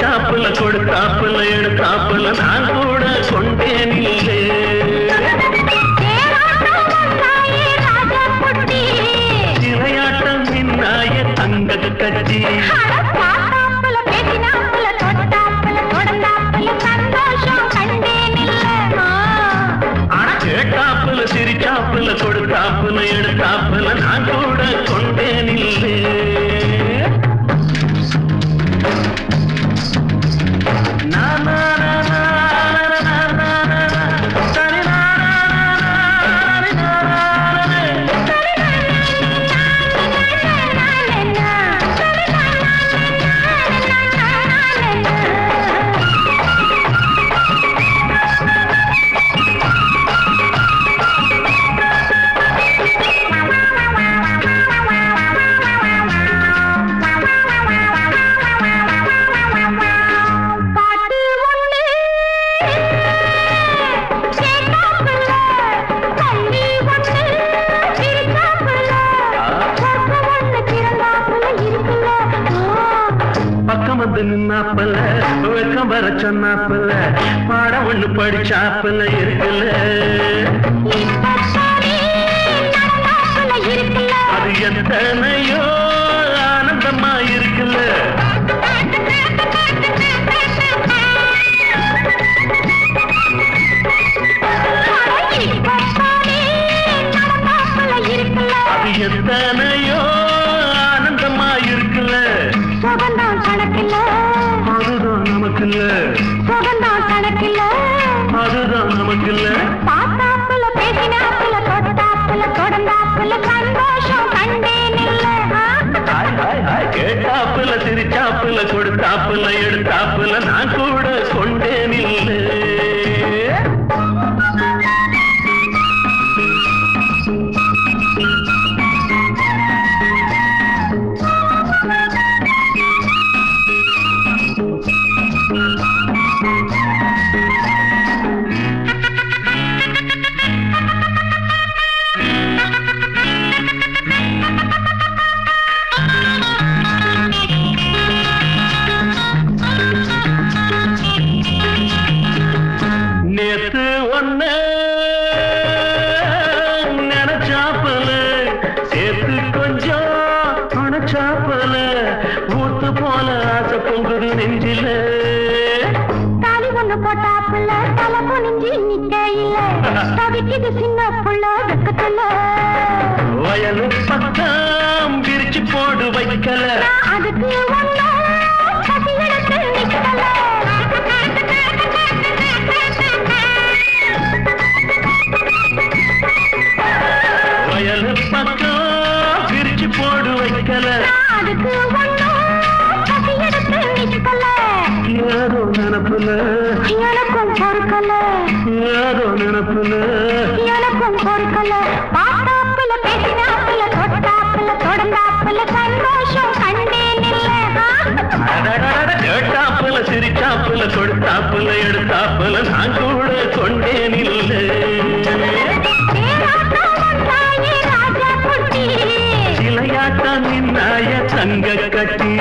கேட்டாப்புல கொடுத்தாப்புல எடுத்தாப்புல நான் கூட கொண்டேன் இல்லை தேராட்டம் வந்தாயே ராஜா குட்டி விளையாட்டம் நின்னாய தங்க கட்சி அட பார்த்தாப்புல பேசினாப்புல தொட்டாப்புல தொடர்ந்தாப்புல சந்தோஷம் கண்டேன் இல்ல ஆனா கேட்டாப்புல சிரிச்சாப்புல கொடுத்தாப்புல எடுத்தாப்புல நான் கூட கொண்டேன் இல்லை நா, நா, நா, நா, நா, நா, நா, நா, நா. தனி நா, நா, நா, நா, நா, நா, நா, நா. பாட்டு ஒண்ணு கேட்டாப்புல தள்ளி ஒண்ணு சிரிச்சாப்புல சொர்க்கம் ஒண்ணு திறந்தாப்புல இருக்குல்ல பக்கம் வந்து நின்னாப்பல வெக்கம் வர சொன்னாப்பல பாடம் ஒண்ணு படிச்சாப்பல இருக்குல்ல இப்பத்தானே நடந்தாப்புல இருக்குல்ல அது எத்தனையோ ஆனந்தமா இருக்குல்ல இப்பத்தானே நடந்தாப்புல இருக்குல்ல அது எத்தனையோ ஆனந்தமா இருக்குல்ல சுகந்தான் கணக்கில்ல அதுதான் நமக்குல்ல சுகந்தான் கணக்கில்ல அதுதான் நமக்குல்ல பார்த்தாப்புல பேசினாப்புல தொட்டாப்புல தொடர்ந்தாப்புல சந்தோஷம் கண்டேன் இல்ல ஹாய் ஹாய் ஹாய் கேட்டாப்புல சிரிச்சாப்புல கொடுத்தாப்புல எடுத்தாப்புல நான் கூட கொண்டேன் இல்லை நேத்து ஒண்ணு நினைச்சாப்பல சேர்த்து கொஞ்சம் அணைச்சாப்பல ஊத்து போல ஆசை பொங்குது நெஞ்சில தாலி ஒண்ணு போட்டாப்புல தலை குனிஞ்சு நிக்க இல்ல தவிக்குது சின்ன புள்ள வெக்கத்துல வயலு பக்கம் விரிச்சு போடு வைக்கல நான் அதுக்கு ஒண்ணும் பசி எடுத்து நிக்கல வயலு பக்கம் விரிச்சு போடு வைக்கல நான் அதுக்கு ஒண்ணும் பசி எடுத்து நிக்கல ஏதோ நினப்புல எனக்கும் பொறுக்கல ஏதோ நினப்புல எனக்கும் பொறுக்கல பார்த்தாப்புல பேசினாப்புல தொட்டாப்புல தொடர்ந்தாப்புல சந்தோஷம் கண்டேன் இல்ல அடடடட, கேட்டாப்புல சிரிச்சாப்புல கொடுத்தாப்புல எடுத்தாப்புல நான் கூட கொண்டேன் இல்லை தேராட்டம் வந்தாயே ராஜா குட்டி சிலையாட்டம் நின்னாய தங்க கட்டி